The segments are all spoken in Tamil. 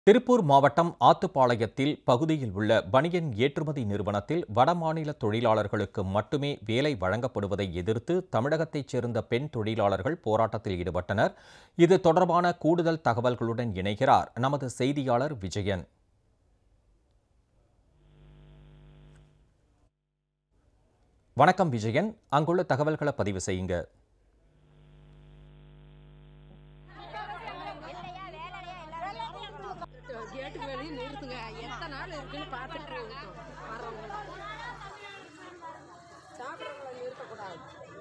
திருப்பூர் மாவட்டம் ஆத்துப்பாளையத்தில் பகுதியில் உள்ள பனியன் ஏற்றுமதி நிறுவனத்தில் வடமாநில தொழிலாளர்களுக்கு மட்டுமே வேலை வழங்கப்படுவதை எதிர்த்து தமிழகத்தைச் சேர்ந்த பெண் தொழிலாளர்கள் போராட்டத்தில் ஈடுபட்டனர் இது தொடர்பான கூடுதல் தகவல்களுடன் இணைகிறார் நமது செய்தியாளர் விஜயன் வணக்கம் விஜயன் அங்குள்ள தகவல்களை பதிவு செய்யுங்க கேட்டுக்கு வெளியே நிறுத்துங்க எத்தனை நாள் இருக்குன்னு பார்த்துட்டு இருக்கோம் வர்றவங்க சாப்பிட்றவங்கள நிறுத்தக்கூடாது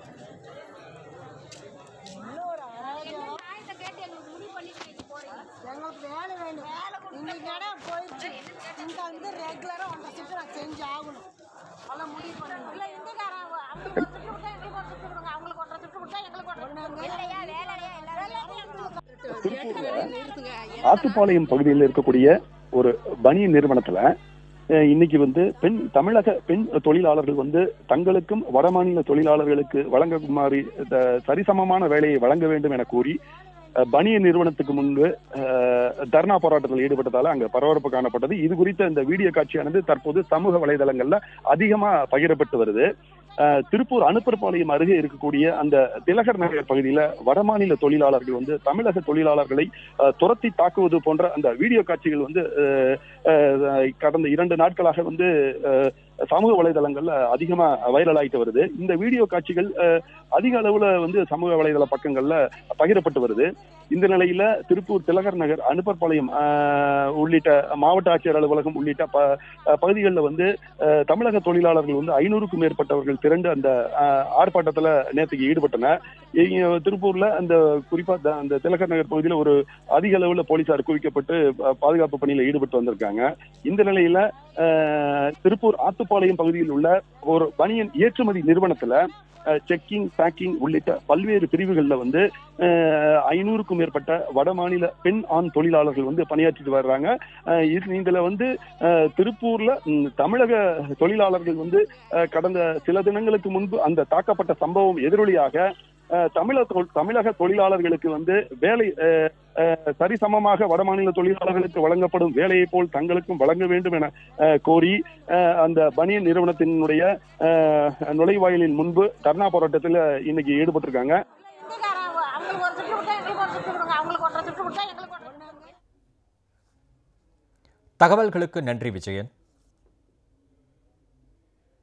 எங்களுக்கு வேலை வேணும் இன்னைக்கு இடம் போயிடுச்சு இங்க வந்து ரெகுலரா ஒன்றரை ஷிஃப்ட் நான் செஞ்சு ஆகணும் அதெல்லாம் முடிவு பண்ணணும் இல்ல இந்திக்காரன் அவங்களுக்கு ஒரு ஷிஃப்ட் கொடுத்தா எங்களுக்கு ஒரு ஷிஃப்ட் கொடுங்க அவங்களுக்கு ஒன்றரை ஷிஃப்ட் கொடுத்தா எங்களுக்கு ஒன்றரை இல்லையா வேலையா எல்லாரும் கேட்டுக்கு வெளியே நிறுத்துங்க ஆத்துப்பாளையம் பகுதியில் இருக்கக்கூடிய ஒரு பனியன் நிறுவனத்துல அஹ், இன்னைக்கு வந்து பெண் தமிழக பெண் தொழிலாளர்கள் வந்து தங்களுக்கும் வடமாநில தொழிலாளர்களுக்கு வழங்குமாறு அஹ், சரிசமமான வேலையை வழங்க வேண்டும் என கூறி அஹ், பனியன் நிறுவனத்துக்கு முன்பு அஹ், தர்ணா போராட்டத்தில் ஈடுபட்டதால அங்க பரபரப்பு காணப்பட்டது இது குறித்த இந்த வீடியோ காட்சியானது தற்போது சமூக வலைதளங்கள்ல அதிகமா பகிரப்பட்டு வருது அஹ், திருப்பூர் அனுப்பர்பாளையம் அருகே இருக்கக்கூடிய அந்த திலகர் நகர் பகுதியில வடமாநில தொழிலாளர்கள் வந்து தமிழக தொழிலாளர்களை அஹ், துரத்தி தாக்குவது போன்ற அந்த வீடியோ காட்சிகள் வந்து அஹ், அஹ், கடந்த இரண்டு நாட்களாக வந்து அஹ், சமூக வலைதளங்கள்ல அதிகமா வைரல் ஆயிட்டு வருது இந்த வீடியோ காட்சிகள் அஹ், அதிக அளவுல வந்து சமூக வலைதள பக்கங்கள்ல பகிரப்பட்டு வருது இந்த நிலையில திருப்பூர் திலகர் நகர் அனுப்பர்பாளையம் அஹ், உள்ளிட்ட மாவட்ட ஆட்சியர் அலுவலகம் உள்ளிட்ட ப பகுதிகளில் வந்து அஹ், தமிழக தொழிலாளர்கள் வந்து ஐநூறுக்கும் மேற்பட்டவர்கள் திரண்டு அந்த அஹ், ஆர்ப்பாட்டத்துல நேற்றுக்கு ஈடுபட்டனர் இங்க திருப்பூர்ல அந்த குறிப்பா த- அந்த திலகர் நகர் பகுதியில ஒரு அதிக அளவுல போலீசார் குவிக்கப்பட்டு ப- பாதுகாப்பு பணியில ஈடுபட்டு வந்திருக்காங்க இந்த நிலையில அஹ், திருப்பூர் ஆத்துப்பாளையம் பகுதியில் உள்ள ஒரு பனியன் ஏற்றுமதி நிறுவனத்துல செக்கிங் பேக்கிங் உள்ளிட்ட பல்வேறு பிரிவுகள்ல வந்து அஹ், ஐநூறுக்கும் மேற்பட்ட வடமாநில பெண் ஆண் தொழிலாளர்கள் வந்து பணியாற்றிட்டு வர்றாங்க அஹ், இது- இதுல வந்து அஹ், திருப்பூர்ல ம், தமிழக தொழிலாளர்கள் வந்து அஹ், கடந்த சில தினங்களுக்கு முன்பு அந்த தாக்கப்பட்ட சம்பவம் எதிரொலியாக அஹ், தமிழக தொ- தமிழக தொழிலாளர்களுக்கு வந்து வேலை அஹ், அஹ், சரிசமமாக வடமாநில தொழிலாளர்களுக்கு வழங்கப்படும் வேலையை போல் தங்களுக்கும் வழங்க வேண்டும் என அஹ், கோரி அஹ், அந்த பனியன் நிறுவனத்தினுடைய அஹ், நுழைவாயிலின் முன்பு தர்ணா போராட்டத்தில் இன்னைக்கு ஈடுபட்டிருக்காங்க இந்திக்காரன் அவங்களுக்கு ஒரு ஷிஃப்ட் கொடுத்தா எங்களுக்கு ஒரு ஷிஃப்ட் கொடுங்க அவங்களுக்கு ஒன்றரை ஷிஃப்ட் கொடுத்தா எங்களுக்கு ஒன்றரை தகவல்களுக்கு நன்றி விஜயன்